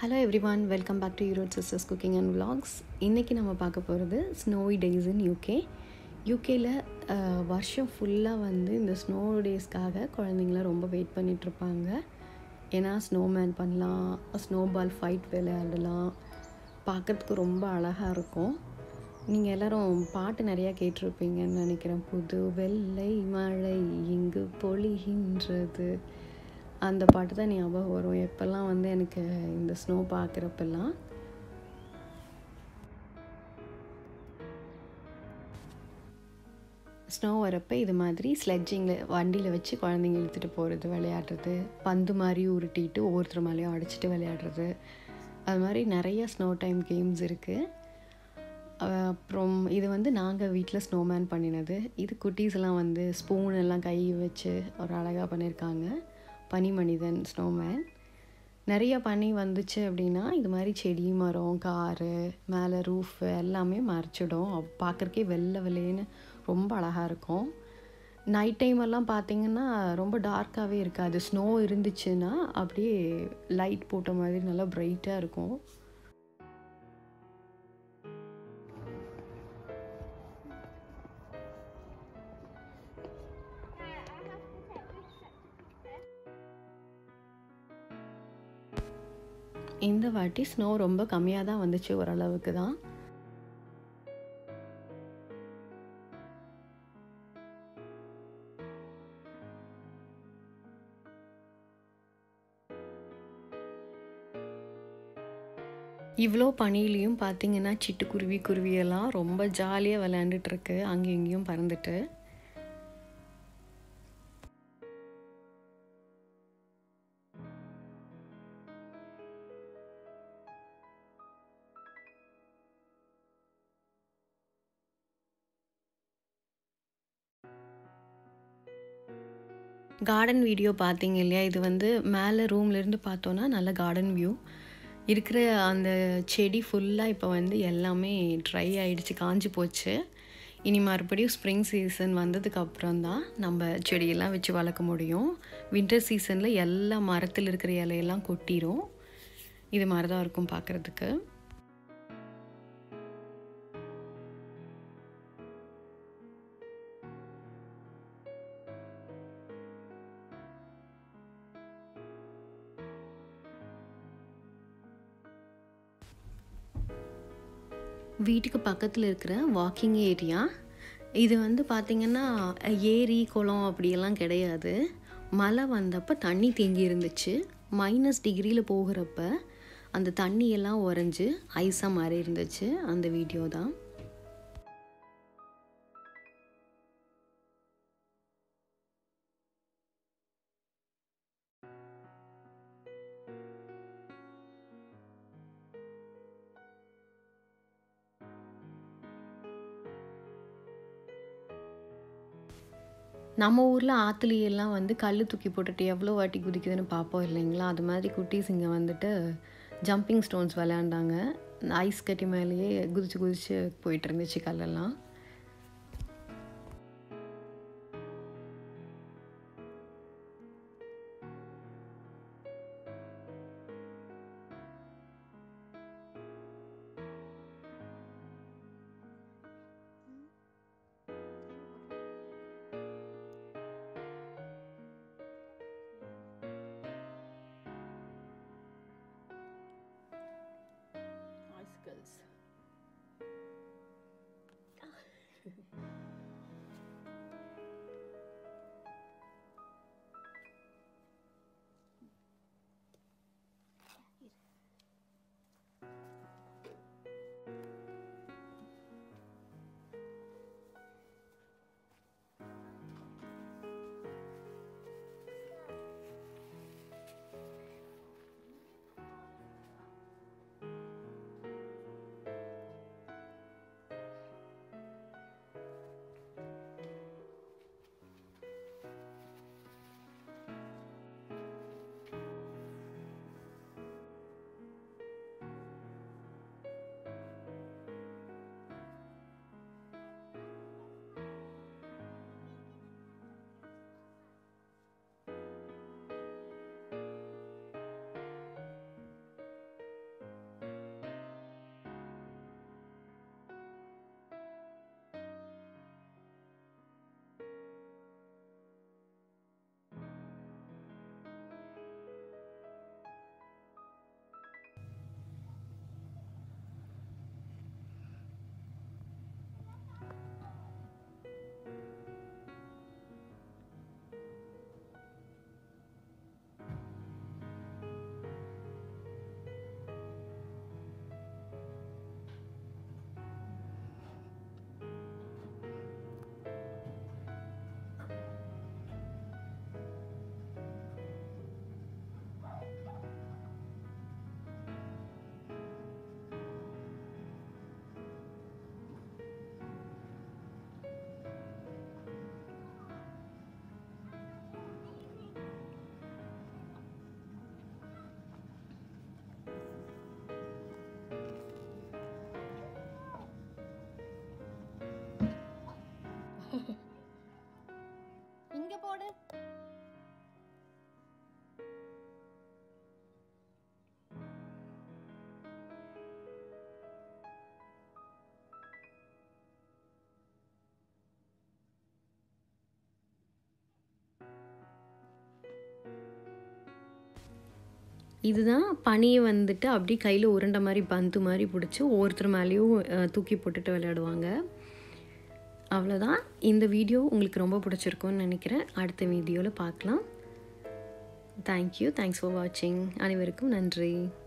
Hello everyone welcome back to யூரோட் sisters cooking and vlogs இன்றைக்கி நம்ம பார்க்க போகிறது ஸ்னோவி டேஸ் இன் யூகே யூகேயில் வருஷம் ஃபுல்லாக வந்து இந்த ஸ்னோ டேஸ்க்காக குழந்தைங்கள ரொம்ப வெயிட் பண்ணிகிட்ருப்பாங்க ஏன்னா ஸ்னோமேன் பண்ணலாம் ஸ்னோ பால் ஃபைட் விளையாடலாம் பார்க்குறதுக்கு ரொம்ப அழகாக இருக்கும் நீங்கள் எல்லோரும் பாட்டு நிறையா கேட்டிருப்பீங்கன்னு நினைக்கிறேன் புது வெள்ளை மழை இங்கு பொழிகின்றது அந்த பாட்டு தான் ஞாபகம் வரும் எப்போல்லாம் வந்து எனக்கு இந்த ஸ்னோ பார்க்குறப்பெல்லாம் ஸ்னோ வரப்போ இது மாதிரி ஸ்லெட்ஜிங்கில் வண்டியில் வச்சு குழந்தைங்க இழுத்துட்டு போகிறது விளையாடுறது பந்து மாதிரி உருட்டிட்டு ஒவ்வொருத்தர் மேலேயும் அடிச்சுட்டு விளையாடுறது அது மாதிரி நிறைய ஸ்னோ டைம் கேம்ஸ் இருக்குது அப்புறம் இது வந்து நாங்கள் வீட்டில் ஸ்னோமேன் பண்ணினது இது குட்டீஸ் எல்லாம் வந்து ஸ்பூன் எல்லாம் கை வச்சு ஒரு அழகாக பண்ணியிருக்காங்க பனி மனிதன் ஸ்னோமேன் நிறைய பனி வந்துச்சு அப்படின்னா இது மாதிரி செடி மரம் காரு மேலே ரூஃப் எல்லாமே மறைச்சிடும் பார்க்குறக்கே வெள்ளை வெள்ளைன்னு ரொம்ப அழகாக இருக்கும் நைட் டைம் எல்லாம் பார்த்தீங்கன்னா ரொம்ப டார்க்காகவே இருக்காது ஸ்னோ இருந்துச்சுன்னா அப்படியே லைட் போட்ட மாதிரி நல்லா பிரைட்டாக இருக்கும் இந்த வாட்டி ஸ்னோ ரொம்ப கம்மியாக தான் வந்துச்சு ஓரளவுக்கு தான் இவ்வளோ பனிலையும் பார்த்தீங்கன்னா சிட்டுக்குருவி குருவியெல்லாம் ரொம்ப ஜாலியாக விளையாண்டுட்டுருக்கு அங்கேயும் இங்கேயும் பறந்துட்டு கார்டன் வீடியோ பார்த்தீங்க இல்லையா இது வந்து மேலே ரூம்லேருந்து பார்த்தோன்னா நல்ல கார்டன் வியூ இருக்கிற அந்த செடி ஃபுல்லாக இப்போ வந்து எல்லாமே ட்ரை ஆகிடுச்சு காஞ்சி போச்சு இனி மறுபடியும் ஸ்ப்ரிங் சீசன் வந்ததுக்கு அப்புறம் தான் நம்ம செடியெல்லாம் வச்சு வளர்க்க முடியும் வின்டர் சீசனில் எல்லா மரத்தில் இருக்கிற இலையெல்லாம் கொட்டிடும் இது மாதிரி தான் இருக்கும் பார்க்குறதுக்கு வீட்டுக்கு பக்கத்தில் இருக்கிற வாக்கிங் ஏரியா இது வந்து பார்த்திங்கன்னா ஏரி குளம் அப்படியெல்லாம் கிடையாது மழை வந்தப்போ தண்ணி தேங்கி இருந்துச்சு மைனஸ் டிகிரியில் போகிறப்ப அந்த தண்ணியெல்லாம் உறைஞ்சி ஐஸாக மாறி இருந்துச்சு அந்த வீடியோ தான் நம்ம ஊரில் ஆற்றுலையெல்லாம் வந்து கல் தூக்கி போட்டுட்டு எவ்வளோ வாட்டி குதிக்குதுன்னு பார்ப்போம் இல்லைங்களா அது மாதிரி குட்டீஸ் இங்கே வந்துட்டு ஜம்பிங் ஸ்டோன்ஸ் விளையாண்டாங்க ஐஸ் கட்டி மேலேயே குதிச்சு குதிச்சு போயிட்டு இருந்துச்சு கல்லெல்லாம் icicles. இதுதான் பனியை வந்துட்டு அப்படியே கையில் உருண்டை மாதிரி பந்து மாதிரி பிடிச்சி ஒவ்வொருத்தர் மேலேயும் அஹ், தூக்கி போட்டுட்டு விளையாடுவாங்க அவ்வளோதான் இந்த வீடியோ உங்களுக்கு ரொம்ப பிடிச்சிருக்கும்னு நினைக்கிறேன் அடுத்த வீடியோவில் பார்க்கலாம் தேங்க்யூ தேங்க்ஸ் ஃபார் வாட்சிங் அனைவருக்கும் நன்றி